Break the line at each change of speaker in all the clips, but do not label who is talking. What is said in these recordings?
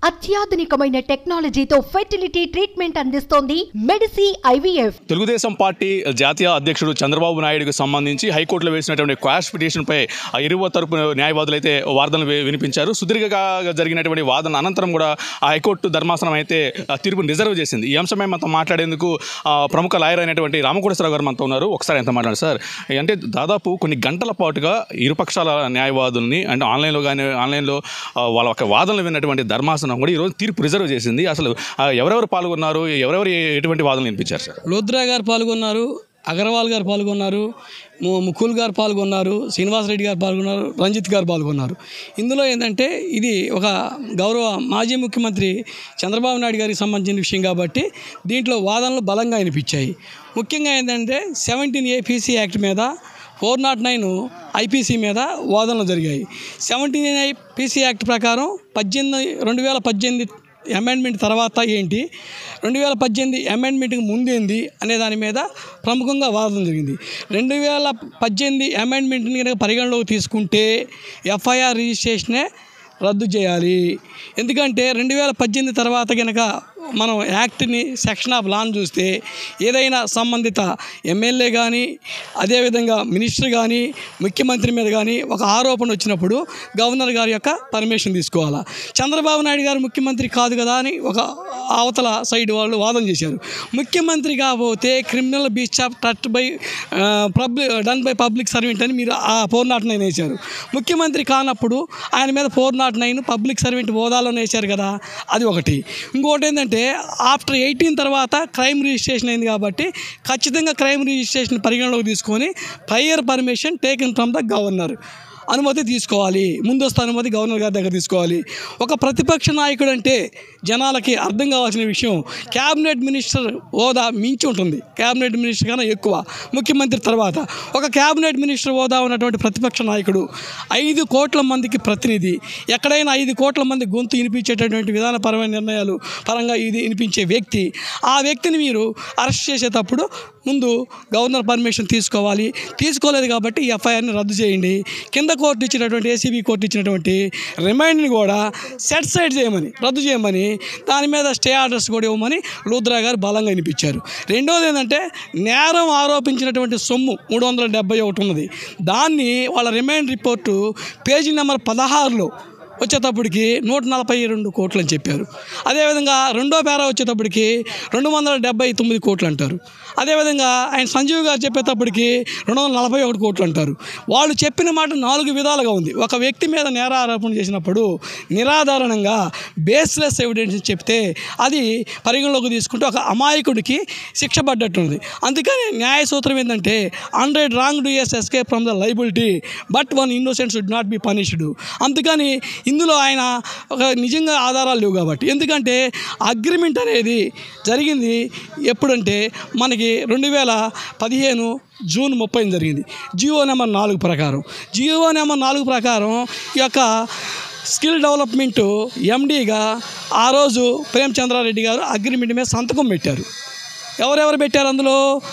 అత్యాధునికమైన టెక్నాలజీతో fertility treatment అందిస్తోంది Medici IVF
Telugu Desam party జాతీయ అధ్యక్షుడు చంద్రబాబు నాయుడుకి సంబంధించి హైకోర్టులో వేసినటువంటి క్వాష్ పిటిషన్పై ఆ ఇరువ తరపు న్యాయవాదులు అయితే వాదనలు వి- వినిపించారు సుదీర్ఘంగా జరిగినటువంటి వాదన అనంతరం కూడా ఆ హైకోర్టు ధర్మాసనం అయితే ఆ తీర్పును రిజర్వ్ చేసింది ఈ అంశమే మనతో మాట్లాడేందుకు ఆ, ప్రముఖ లాయర్ అయినటువంటి రామకోటేశ్వరరావు గారు మనతో ఉన్నారు ఒకసారి ఎంత మాట్లాడారు సార్ అంటే దాదాపు కొన్ని గంటల పాటుగా ఇరుపక్షాల న్యాయవాదుల్ని అంటే ఆన్లైన్లో కానీ ఆన్లైన్లో ఆ, వాళ్ళ యొక్క వాదనలు విన్నటువంటి ధర్మాసనం కూడా ఈరోజు తీర్పు రిజర్వ్ చేసింది అసలు ఆ, ఎవరెవరు పాల్గొన్నారు ఎవరెవరు ఎటువంటి వాదనలు వినిపించారు సార్
రుద్ర గారు పాల్గొన్నారు అగర్వాల్ గారు పాల్గొన్నారు ము- ముకుల్ గారు పాల్గొన్నారు శ్రీనివాసరెడ్డి గారు పాల్గొన్నారు రంజిత్ గారు పాల్గొన్నారు ఇందులో ఏంటంటే ఇది ఒక గౌరవ మాజీ ముఖ్యమంత్రి చంద్రబాబు నాయుడు గారికి సంబంధించిన విషయం కాబట్టి దీంట్లో వాదనలు బలంగా వినిపించాయి ముఖ్యంగా ఏంటంటే సెవెంటీన్ ఏపీసీ యాక్ట్ మీద ఫోర్ నాట్ నైన్ ఐపీసీ మీద వాదనలు జరిగాయి సెవెంటీన్ ఐపీసీ యాక్ట్ ప్రకారం పద్దెనిమిది రెండు వేల పద్దెనిమిది అమెండ్మెంట్ తర్వాత ఏంటి రెండు వేల పద్దెనిమిది అమెండ్మెంట్కి ముందేంది అనే దాని మీద ప్రముఖంగా వాదన జరిగింది రెండు వేల పద్దెనిమిది అమెండ్మెంట్ని కనుక పరిగణలోకి తీసుకుంటే ఎఫ్ఐఆర్ రిజిస్ట్రేషనే రద్దు చేయాలి ఎందుకంటే రెండు వేల పద్దెనిమిది తర్వాత కనుక మనం యాక్ట్ని సెక్షన్ ఆఫ్ లాన్ చూస్తే ఏదైనా సంబంధిత ఎమ్మెల్యే కానీ అదేవిధంగా మినిస్టర్ కానీ ముఖ్యమంత్రి మీద కానీ ఒక ఆరోపణ వచ్చినప్పుడు గవర్నర్ గారి యొక్క పర్మిషన్ తీసుకోవాలా చంద్రబాబు నాయుడు గారు ముఖ్యమంత్రి కాదు కదా అని ఒక అవతల సైడ్ వాళ్ళు వాదన చేశారు ముఖ్యమంత్రి కాకపోతే criminal breach of trust by public done by public servant అని మీరు ఆ ఫోర్ నాట్ నైన్ వేశారు ముఖ్యమంత్రి కానప్పుడు ఆయన మీద four naught nine public servant హోదాలోనే వేశారు కదా అది ఒకటి ఇంకోటి ఏంటంటే ఆఫ్టర్ ఎయిటీన్ తర్వాత క్రైమ్ రిజిస్ట్రేషన్ అయింది కాబట్టి ఖచ్చితంగా క్రైమ్ రిజిస్ట్రేషన్ పరిగణలోకి తీసుకొని prior permission taken from the governor అనుమతి తీసుకోవాలి ముందస్తు అనుమతి గవర్నర్ గారి దగ్గర తీసుకోవాలి ఒక ప్రతిపక్ష నాయకుడు అంటే జనాలకి అర్థం కావాల్సిన విషయం క్యాబినెట్ మినిస్టర్ హోదా మించి ఉంటుంది క్యాబినెట్ మినిస్టర్ కన్నా ఎక్కువ ముఖ్యమంత్రి తర్వాత ఒక క్యాబినెట్ మినిస్టర్ హోదా ఉన్నటువంటి ప్రతిపక్ష నాయకుడు ఐదు కోట్ల మందికి ప్రతినిధి ఎక్కడైనా ఐదు కోట్ల మంది గొంతు వినిపించేటటువంటి విధానపరమైన నిర్ణయాలు పరంగా ఇది వినిపించే వ్యక్తి ఆ వ్యక్తిని మీరు అరెస్ట్ చేసేటప్పుడు ముందు గవర్నర్ పర్మిషన్ తీసుకోవాలి తీసుకోలేదు కాబట్టి ఈ ఎఫ్ఐఆర్ని రద్దు చేయండి కింద కోర్టు ఇచ్చినటువంటి ఏసీబీ కోర్టు ఇచ్చినటువంటి రిమైండ్ని కూడా సెట్ సైడ్ చేయమని రద్దు చేయమని దాని మీద స్టే ఆర్డర్స్ కూడా ఇవ్వమని లూద్రా గారు బలంగా వినిపించారు రెండోది ఏంటంటే నేరం ఆరోపించినటువంటి సొమ్ము మూడు వందల డెబ్బై ఒకటి ఉన్నది దాన్ని వాళ్ళ రిమైండ్ రిపోర్టు పేజీ నెంబర్ పదహారులో వచ్చేటప్పటికి నూట నలభై రెండు కోట్లు అని చెప్పారు అదేవిధంగా రెండో పేరా వచ్చేటప్పటికి రెండు వందల డెబ్బై తొమ్మిది కోట్లు అంటారు అదేవిధంగా ఆయన సంజీవ్ గారు చెప్పేటప్పటికి రెండు వందల నలభై ఒకటి కోట్లు అంటారు వాళ్ళు చెప్పిన మాట నాలుగు విధాలుగా ఉంది ఒక వ్యక్తి మీద నేర ఆరోపణ చేసినప్పుడు నిరాధారణంగా బేస్లెస్ ఎవిడెన్స్ చెప్తే అది పరిగణలోకి తీసుకుంటే ఒక అమాయకుడికి శిక్ష పడ్డట్టుంది అందుకని న్యాయ సూత్రం ఏంటంటే hundred wrong doers escape from the liability but one innocent should not be punished అందుకని ఇందులో ఆయన ఒక నిజంగా ఆధారాలు లేవు కాబట్టి ఎందుకంటే అగ్రిమెంట్ అనేది జరిగింది ఎప్పుడంటే మనకి రెండు వేల పదిహేను జూన్ ముప్పై జరిగింది జియో నెంబర్ నాలుగు ప్రకారం జియో నెంబర్ నాలుగు ప్రకారం ఈ యొక్క స్కిల్ డెవలప్మెంట్ ఎండీగా ఆ రోజు ప్రేమచంద్రారెడ్డి గారు అగ్రిమెంట్ మీద సంతకం పెట్టారు ఎవరెవరు పెట్టారు అందులో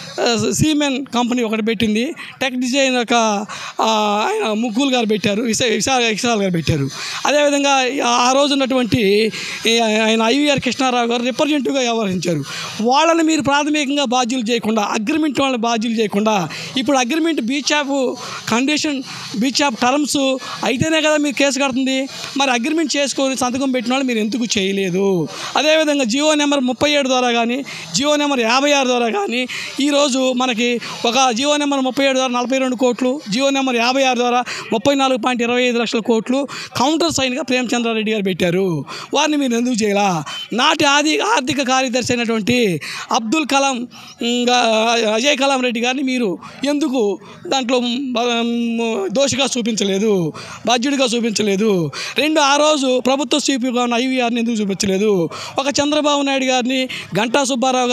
సీమెన్ కంపెనీ ఒకటి పెట్టింది టెక్ డిజైన్ ఒక ఆ, ఆయన ముగ్గులు గారు పెట్టారు విశా విశాల్ విశాల్ గారు పెట్టారు అదేవిధంగా ఆ రోజు ఉన్నటువంటి ఈ ఆయన ఐవీఆర్ కృష్ణారావు గారు రిప్రజెంటివ్గా వ్యవహరించారు వాళ్ళని మీరు ప్రాథమికంగా బాధ్యులు చేయకుండా అగ్రిమెంట్ వాళ్ళని బాధ్యులు చేయకుండా ఇప్పుడు agreement breach of condition breach of terms అయితేనే కదా మీరు కేసు కడుతుంది మరి అగ్రిమెంట్ చేసుకొని సంతకం పెట్టిన వాళ్ళు మీరు ఎందుకు చేయలేదు అదేవిధంగా జియో నెంబర్ ముప్పై ఏడు ద్వారా కానీ జియో నెంబర్ యాభై ఆరు ద్వారా కానీ ఈరోజు మనకి ఒక జియో నెంబర్ ముప్పై ఏడు ద్వారా నలభై రెండు కోట్లు జియో నెంబర్ యాభై ఆరు ద్వారా ముప్పై నాలుగు పాయింట్ ఇరవై ఐదు లక్షల కోట్లు కౌంటర్ సైన్గా ప్రేమచంద్రారెడ్డి గారు పెట్టారు వారిని మీరు ఎందుకు చేయాల నాటి ఆది ఆర్థిక కార్యదర్శి అయినటువంటి అబ్దుల్ కలాం ఇంకా అజయ్ కలాం రెడ్డి గారిని మీరు ఎందుకు దాంట్లో బ- దోషిగా చూపించలేదు బాధ్యుడిగా చూపించలేదు రెండు ఆ రోజు ప్రభుత్వ స్వీపుగా ఉన్న ఐవీఆర్ని ఎందుకు చూపించలేదు ఒక చంద్రబాబు నాయుడు గారిని గంటా సుబ్బారావు గారిని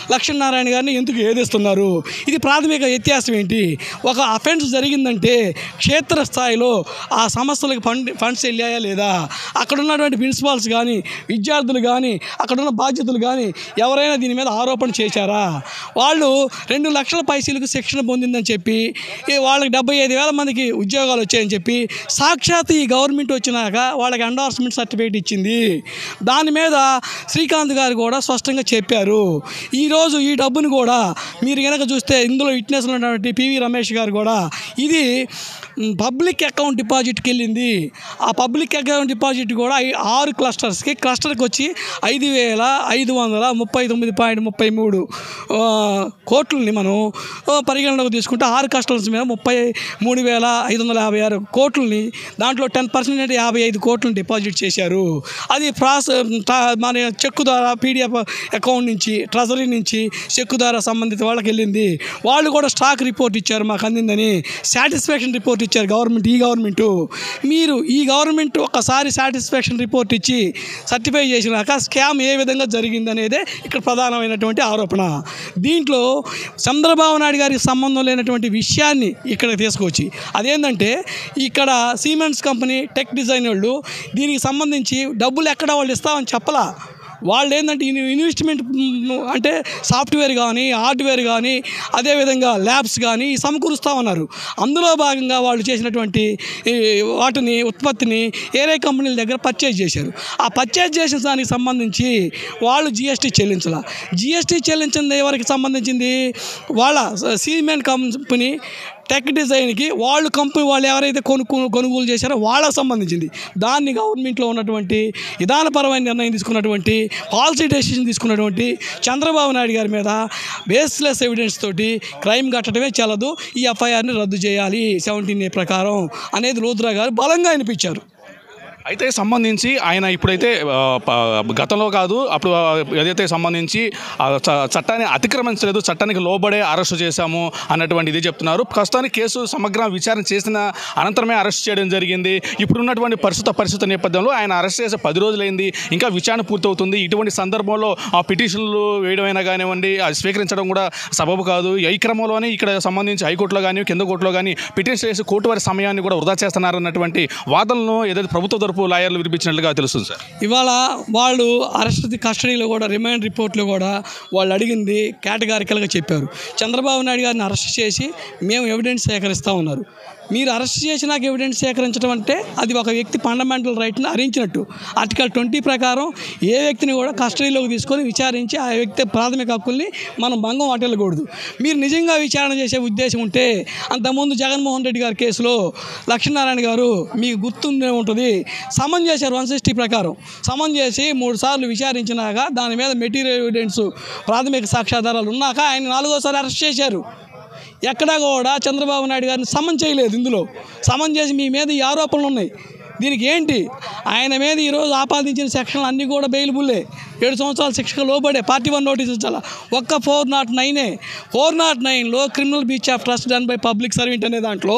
లక్ష్మీనారాయణ గారిని ఎందుకు ఏదేస్తున్నారు ఇది ప్రాథమిక వ్యత్యాసం ఏంటి ఒక అఫెన్స్ జరిగిందంటే క్షేత్రస్థాయిలో ఆ సంస్థలకు ఫండ్ ఫండ్స్ వెళ్ళాయా లేదా అక్కడ ఉన్నటువంటి ప్రిన్సిపాల్స్ కానీ విద్యార్థులు కానీ అక్కడ ఉన్న బాధ్యతలు కానీ ఎవరైనా దీని మీద ఆరోపణ చేశారా వాళ్ళు రెండు లక్షల పైసలకు శిక్షణ పొందిందని చెప్పి ఈ వాళ్ళకి డెబ్బై ఐదు వేల మందికి ఉద్యోగాలు వచ్చాయని చెప్పి సాక్షాత్ ఈ గవర్నమెంట్ వచ్చినాక వాళ్ళకి ఎండార్స్మెంట్ సర్టిఫికేట్ ఇచ్చింది దాని మీద శ్రీకాంత్ గారు కూడా స్పష్టంగా చెప్పారు ఈరోజు ఈ డబ్బును కూడా మీరు కనుక చూస్తే ఇందులో విట్నెస్లో ఉన్నటువంటి పివి రమేష్ గారు కూడా ఇది మ్, పబ్లిక్ అకౌంట్ డిపాజిట్కి వెళ్ళింది ఆ పబ్లిక్ అకౌంట్ డిపాజిట్ కూడా ఐ- ఆరు క్లస్టర్స్కి క్లస్టర్కి వచ్చి ఐదు వేల ఐదు వందల ముప్పై తొమ్మిది పాయింట్ ముప్పై మూడు ఆ, కోట్లని మనం ఆ, పరిగణలోకి తీసుకుంటే ఆరు క్లస్టర్స్ మీద ముప్పై మూడు వేల ఐదు వందల యాభై ఆరు కోట్లని దాంట్లో టెన్ పర్సెంట్ అంటే యాభై ఐదు కోట్లను డిపాజిట్ చేశారు అది ప్రాస ట- మన చెక్కు ద్వారా పీడిఎఫ్ అకౌంట్ నుంచి ట్రెజరీ నుంచి చెక్కు ద్వారా సంబంధిత వాళ్ళకి వెళ్ళింది వాళ్ళు కూడా స్టాక్ రిపోర్ట్ ఇచ్చారు మాకు అందిందని సాటిస్ఫాక్షన్ రిపోర్ట్ ఇచ్చారు గవర్నమెంట్ ఈ గవర్నమెంట్ మీరు ఈ గవర్నమెంట్ ఒకసారి సాటిస్ఫాక్షన్ రిపోర్ట్ ఇచ్చి సర్టిఫై చేసినాక స్కామ్ ఏ విధంగా జరిగిందనేదే ఇక్కడ ప్రధానమైనటువంటి ఆరోపణ దీంట్లో చంద్రబాబు నాయుడు గారికి సంబంధం లేనటువంటి విషయాన్ని ఇక్కడ తీసుకొచ్చి అదేంటంటే ఇక్కడ సీమెన్స్ కంపెనీ టెక్ డిజైన్ వాళ్ళు దీనికి సంబంధించి డబ్బులు ఎక్కడ వాళ్ళు ఇస్తామని చెప్పలా వాళ్ళు ఏంటంటే ఇన్- ఇన్వెస్ట్మెంట్ మ్, అంటే సాఫ్ట్వేర్ కానీ హార్డ్వేర్ కానీ అదేవిధంగా ల్యాబ్స్ కానీ సమకూరుస్తూ ఉన్నారు అందులో భాగంగా వాళ్ళు చేసినటువంటి ఈ, వాటిని ఉత్పత్తిని ఏరే కంపెనీల దగ్గర పర్చేజ్ చేశారు ఆ పర్చేజ్ చేసిన దానికి సంబంధించి వాళ్ళు జిఎస్టీ చెల్లించాల జిఎస్టీ చెల్లించింది ఎవరికి సంబంధించింది వాళ్ళ సీమెన్ కంపెనీ టెక్ డిజైన్కి వాళ్ళు కంపెనీ వాళ్ళు ఎవరైతే కొనుక్కు కొనుగోలు చేశారో వాళ్ళకి సంబంధించింది దాన్ని గవర్నమెంట్లో ఉన్నటువంటి విధానపరమైన నిర్ణయం తీసుకున్నటువంటి పాలసీ డెసిషన్ తీసుకున్నటువంటి చంద్రబాబు నాయుడు గారి మీద బేస్లెస్ ఎవిడెన్స్ తోటి క్రైమ్ కట్టడమే చెల్లదు ఈ ఎఫ్ఐఆర్ని రద్దు చేయాలి సెవెంటీన్ ఏ ప్రకారం అనేది లోతురా గారు బలంగా వినిపించారు
అయితే సంబంధించి ఆయన ఇప్పుడైతే ఆ, ప- గతంలో కాదు అప్పుడు ఆ, ఏదైతే సంబంధించి ఆ చ- చట్టాన్ని అతిక్రమించలేదు చట్టానికి లోబడే అరెస్ట్ చేశాము అన్నటువంటి ఇది చెప్తున్నారు ప్రస్తుతానికి కేసు సమగ్ర విచారణ చేసిన అనంతరమే అరెస్ట్ చేయడం జరిగింది ఇప్పుడున్నటువంటి పరిస్థిత పరిస్థితి నేపథ్యంలో ఆయన అరెస్ట్ చేసే పది రోజులైంది ఇంకా విచారణ పూర్తవుతుంది ఇటువంటి సందర్భంలో ఆ పిటిషన్లు వేయడమైనా కానివ్వండి అది స్వీకరించడం కూడా సబబు కాదు ఈ క్రమంలోనే ఇక్కడ సంబంధించి హైకోర్టులో కానీ కింద కోర్టులో కానీ పిటిషన్ చేసి కోర్టు వారి సమయాన్ని కూడా వృధా చేస్తున్నారన్నటువంటి వాదనలను ఏదైతే ప్రభుత్వ తరపు లాయర్లు వినిపించినట్లుగా తెలుస్తుంది సార్
ఇవాళ వాళ్ళు అరెస్ట్ కస్టడీలో కూడా రిమాండ్ రిపోర్ట్లో కూడా వాళ్ళు అడిగింది కేటగారికల్గా చెప్పారు చంద్రబాబు నాయుడు గారిని అరెస్ట్ చేసి మేము ఎవిడెన్స్ సేకరిస్తూ ఉన్నారు మీరు అరెస్ట్ చేసినాక ఎవిడెన్స్ సేకరించడం అంటే అది ఒక వ్యక్తి ఫండమెంటల్ రైట్ని హరించినట్టు ఆర్టికల్ ట్వంటీ ప్రకారం ఏ వ్యక్తిని కూడా కస్టడీలోకి తీసుకొని విచారించి ఆ వ్యక్తి ప్రాథమిక హక్కుల్ని మనం భంగం వాటిల్లకూడదు మీరు నిజంగా విచారణ చేసే ఉద్దేశం ఉంటే అంతకుముందు జగన్మోహన్ రెడ్డి గారి కేసులో లక్ష్మీనారాయణ గారు మీకు గుర్తుండే ఉంటుంది సమన్ చేశారు వన్ సిక్స్టీ ప్రకారం సమన్ చేసి మూడు సార్లు విచారించినాక దాని మీద మెటీరియల్ ఎవిడెన్స్ ప్రాథమిక సాక్ష్యాధారాలు ఉన్నాక ఆయన నాలుగోసారి అరెస్ట్ చేశారు ఎక్కడా కూడా చంద్రబాబు నాయుడు గారిని సమన్ చేయలేదు ఇందులో సమన్ చేసి మీ మీద ఈ ఆరోపణలు ఉన్నాయి దీనికి ఏంటి ఆయన మీద ఈరోజు ఆపాదించిన సెక్షన్లు అన్నీ కూడా బెయిలబుల్లే ఏడు సంవత్సరాల శిక్షకు లోబడే పార్టీ వన్ నోటీస్ ఇచ్చాల ఒక్క ఫోర్ నాట్ నైనే ఫోర్ నాట్ నైన్లో criminal breach of trust done by public servant అనే దాంట్లో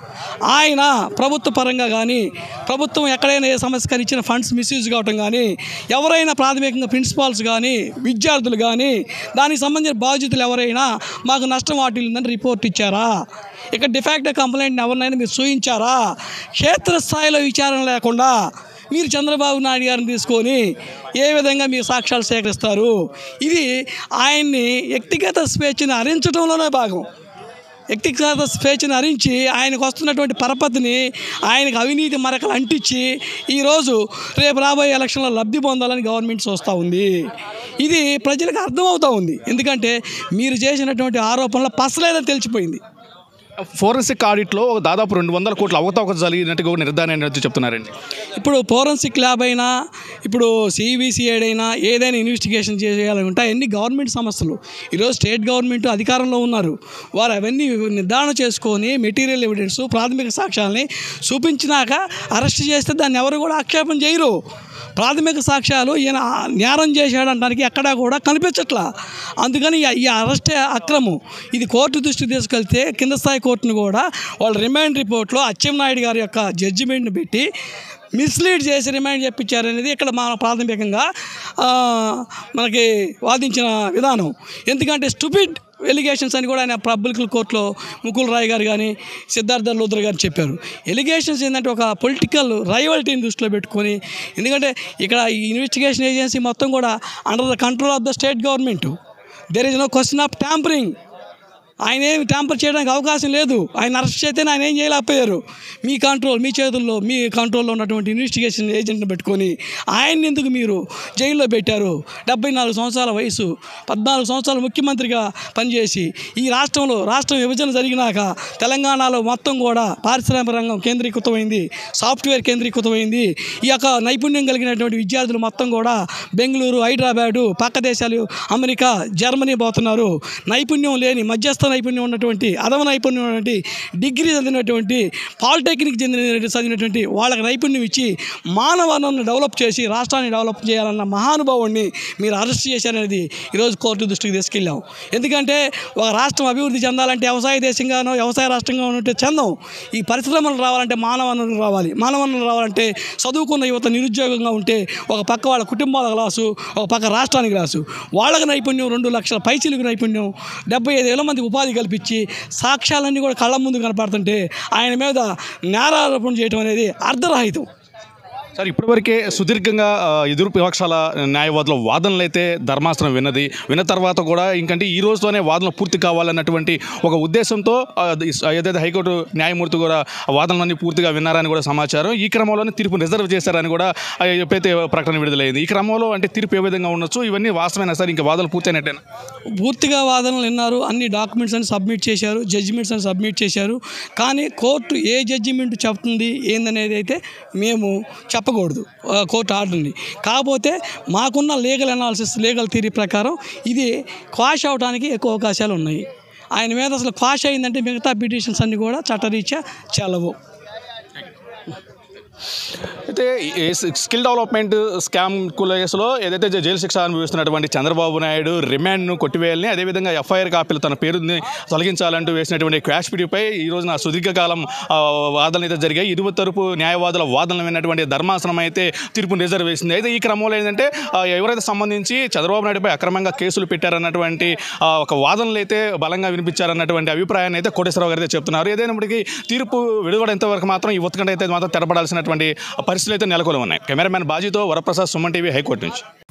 ఆయన ప్రభుత్వ పరంగా కానీ ప్రభుత్వం ఎక్కడైనా ఏ సమస్యకని ఇచ్చిన ఫండ్స్ మిస్యూజ్ కావటం కానీ ఎవరైనా ప్రాథమికంగా ప్రిన్సిపాల్స్ కానీ విద్యార్థులు కానీ దానికి సంబంధించిన బాధ్యతలు ఎవరైనా మాకు నష్టం వాటిల్లిందని రిపోర్ట్ ఇచ్చారా ఇక డిఫాక్ట్ కంప్లైంట్ ఎవరినైనా మీరు సూచించారా క్షేత్రస్థాయిలో విచారణ లేకుండా మీరు చంద్రబాబు నాయుడు గారిని తీసుకొని ఏ విధంగా మీరు సాక్ష్యాలు సేకరిస్తారు ఇది ఆయన్ని వ్యక్తిగత స్వేచ్ఛను హరించడంలోనే భాగం వ్యక్తిగత స్వేచ్ఛను హరించి ఆయనకు వస్తున్నటువంటి పరపతిని ఆయనకు అవినీతి మరకలు అంటించి ఈరోజు రేపు రాబోయే ఎలక్షన్లో లబ్ధి పొందాలని గవర్నమెంట్ చూస్తూ ఉంది ఇది ప్రజలకు అర్థమవుతూ ఉంది ఎందుకంటే మీరు చేసినటువంటి ఆరోపణలు పసలేదని తెలిసిపోయింది
ఫోరెన్సిక్ ఆడిట్లో దాదాపు రెండు వందల కోట్ల అవకతవక జరిగినట్టుగా ఒక నిర్ధారణ అయినట్టు చెప్తున్నారండి
ఇప్పుడు ఫోరెన్సిక్ ల్యాబ్ అయినా ఇప్పుడు సిబిసిఐడ్ అయినా ఏదైనా ఇన్వెస్టిగేషన్ చేయాలనుకుంటే అవన్నీ గవర్నమెంట్ సమస్యలు ఈరోజు స్టేట్ గవర్నమెంట్ అధికారంలో ఉన్నారు వారు అవన్నీ నిర్ధారణ చేసుకొని మెటీరియల్ ఎవిడెన్స్ ప్రాథమిక సాక్ష్యాలని చూపించినాక అరెస్ట్ చేస్తే దాన్ని ఎవరు కూడా ఆక్షేపం చేయరు ప్రాథమిక సాక్ష్యాలు ఈయన నేరం చేశాడంటానికి ఎక్కడా కూడా కనిపించట్లా అందుకని ఈ- ఈ అరెస్టే అక్రమం ఇది కోర్టు దృష్టికి తీసుకెళ్తే కింద స్థాయి కోర్టును కూడా వాళ్ళ రిమాండ్ రిపోర్ట్లో అచ్చెన్నాయుడు గారి యొక్క జడ్జిమెంట్ని పెట్టి మిస్లీడ్ చేసి రిమైండ్ చెప్పించారనేది ఇక్కడ మన ప్రాథమికంగా ఆ, మనకి వాదించిన విధానం ఎందుకంటే స్టూపిడ్ ఎలిగేషన్స్ అని కూడా ఆయన పబ్లిక్ కోర్టులో ముకుల్ రాయ్ గారు కానీ సిద్ధార్థ లోద్ర గారు చెప్పారు ఎలిగేషన్స్ ఏంటంటే ఒక పొలిటికల్ రైవాలిటీని దృష్టిలో పెట్టుకొని ఎందుకంటే ఇక్కడ ఈ ఇన్వెస్టిగేషన్ ఏజెన్సీ మొత్తం కూడా under the control of the state government there is no question of tampering ఆయన ఏమి ట్యాంపర్ చేయడానికి అవకాశం లేదు ఆయన అరెస్ట్ చేస్తే ఆయన ఏం చేయలేకపోయారు మీ కంట్రోల్ మీ చేతుల్లో మీ కంట్రోల్లో ఉన్నటువంటి ఇన్వెస్టిగేషన్ ఏజెంట్ని పెట్టుకొని ఆయన్ని ఎందుకు మీరు జైల్లో పెట్టారు డెబ్బై నాలుగు సంవత్సరాల వయసు పద్నాలుగు సంవత్సరాలు ముఖ్యమంత్రిగా పనిచేసి ఈ రాష్ట్రంలో రాష్ట్రం విభజన జరిగినాక తెలంగాణలో మొత్తం కూడా పారిశ్రామిక రంగం కేంద్రీకృతమైంది సాఫ్ట్వేర్ కేంద్రీకృతమైంది ఈ యొక్క నైపుణ్యం కలిగినటువంటి విద్యార్థులు మొత్తం కూడా బెంగళూరు హైదరాబాదు పక్క దేశాలు అమెరికా జర్మనీ పోతున్నారు నైపుణ్యం లేని మధ్యస్థ నైపుణ్యం ఉన్నటువంటి అదమ నైపుణ్యం ఉన్నటువంటి డిగ్రీ చదివినటువంటి పాలిటెక్నిక్ చెందిన చదివినటువంటి వాళ్ళకి నైపుణ్యం ఇచ్చి మానవ వనరులను డెవలప్ చేసి రాష్ట్రాన్ని డెవలప్ చేయాలన్న మహానుభావుడిని మీరు అరెస్ట్ చేశారనేది ఈరోజు కోర్టు దృష్టికి తీసుకెళ్ళాం ఎందుకంటే ఒక రాష్ట్రం అభివృద్ధి చెందాలంటే వ్యవసాయ దేశంగానో వ్యవసాయ రాష్ట్రంగా ఉంటే చెందాం ఈ పరిశ్రమలు రావాలంటే మానవ వనరులు రావాలి మానవ వనరులు రావాలంటే చదువుకున్న యువత నిరుద్యోగంగా ఉంటే ఒక పక్క వాళ్ళ కుటుంబాల లాసు ఒక పక్క రాష్ట్రానికి లాసు వాళ్ళకి నైపుణ్యం రెండు లక్షల పైచీలకు నైపుణ్యం డెబ్బై ఐదు వేల మంది ఉపాధి కల్పించి సాక్ష్యాలన్నీ కూడా కళ్ళ ముందు కనపడుతుంటే ఆయన మీద నేరారోపణ చేయడం అనేది అర్ధరహితం
సార్ ఇప్పటివరకే సుదీర్ఘంగా ఆ, ఎదురు విపక్షాల న్యాయవాదుల వాదనలు అయితే ధర్మాసనం విన్నది విన్న తర్వాత కూడా ఇంకంటే ఈ రోజుతోనే వాదనలు పూర్తి కావాలన్నటువంటి ఒక ఉద్దేశంతో ఆ, అది- ఏదైతే హైకోర్టు న్యాయమూర్తి కూడా ఆ వాదనలన్నీ పూర్తిగా విన్నారని కూడా సమాచారం ఈ క్రమంలోనే తీర్పు రిజర్వ్ చేశారని కూడా ఆ, ఎప్పుడైతే ప్రకటన విడుదలైంది ఈ క్రమంలో అంటే తీర్పు ఏ విధంగా ఉండొచ్చు ఇవన్నీ వాస్తవమైన సార్ ఇంకా వాదనలు పూర్తయినట్టేనా
పూర్తిగా వాదనలు విన్నారు అన్ని డాక్యుమెంట్స్ అని సబ్మిట్ చేశారు జడ్జిమెంట్స్ అని సబ్మిట్ చేశారు కానీ కోర్టు ఏ జడ్జిమెంట్ చెప్తుంది ఏందనేది అయితే మేము చెప్పకూడదు ఆ, కోర్టు ఆర్డర్ని కాకపోతే మాకున్న లీగల్ అనాలిసిస్ లీగల్ థియరీ ప్రకారం ఇది క్వాష్ అవడానికి ఎక్కువ అవకాశాలు ఉన్నాయి ఆయన మీద అసలు క్వాష్ అయిందంటే మిగతా పిటిషన్స్ అన్నీ కూడా చట్టరీత్యా చెల్లవు
అయితే ఈ స్కిల్ డెవలప్మెంట్ స్కామ్ కేసులో ఏదైతే జై- జైలు శిక్ష అనుభవిస్తున్నటువంటి చంద్రబాబు నాయుడు రిమాండ్ను కొట్టివేయాలని అదేవిధంగా ఎఫ్ఐఆర్ కాపీలు తన పేరుని తొలగించాలంటూ వేసినటువంటి క్వాష్ పిటిపై ఈ రోజున సుదీర్ఘకాలం ఆ, వాదనలు అయితే జరిగాయి ఇరు తరపు న్యాయవాదుల వాదనలు విన్నటువంటి ధర్మాసనం అయితే తీర్పును రిజర్వ్ చేసింది అయితే ఈ క్రమంలో ఏంటంటే ఆ, ఎవరైతే సంబంధించి చంద్రబాబు నాయుడుపై అక్రమంగా కేసులు పెట్టారన్నటువంటి ఆ, ఒక వాదనలు అయితే బలంగా వినిపించారన్నటువంటి అభిప్రాయాన్ని అయితే కోటేశ్వరరావు గారు అయితే చెప్తున్నారు ఏదైనప్పటికీ తీర్పు వెలువడేంత వరకు మాత్రం ఈ ఉత్కంఠ అయితే మాత్రం తెరపడాల్సినటువంటి పరిస్థితులు అయితే నెలకొని ఉన్నాయి కెమెరామెన్ బాజీతో వరప్రసాద్ సుమన్ టీవీ హైకోర్టు నుంచి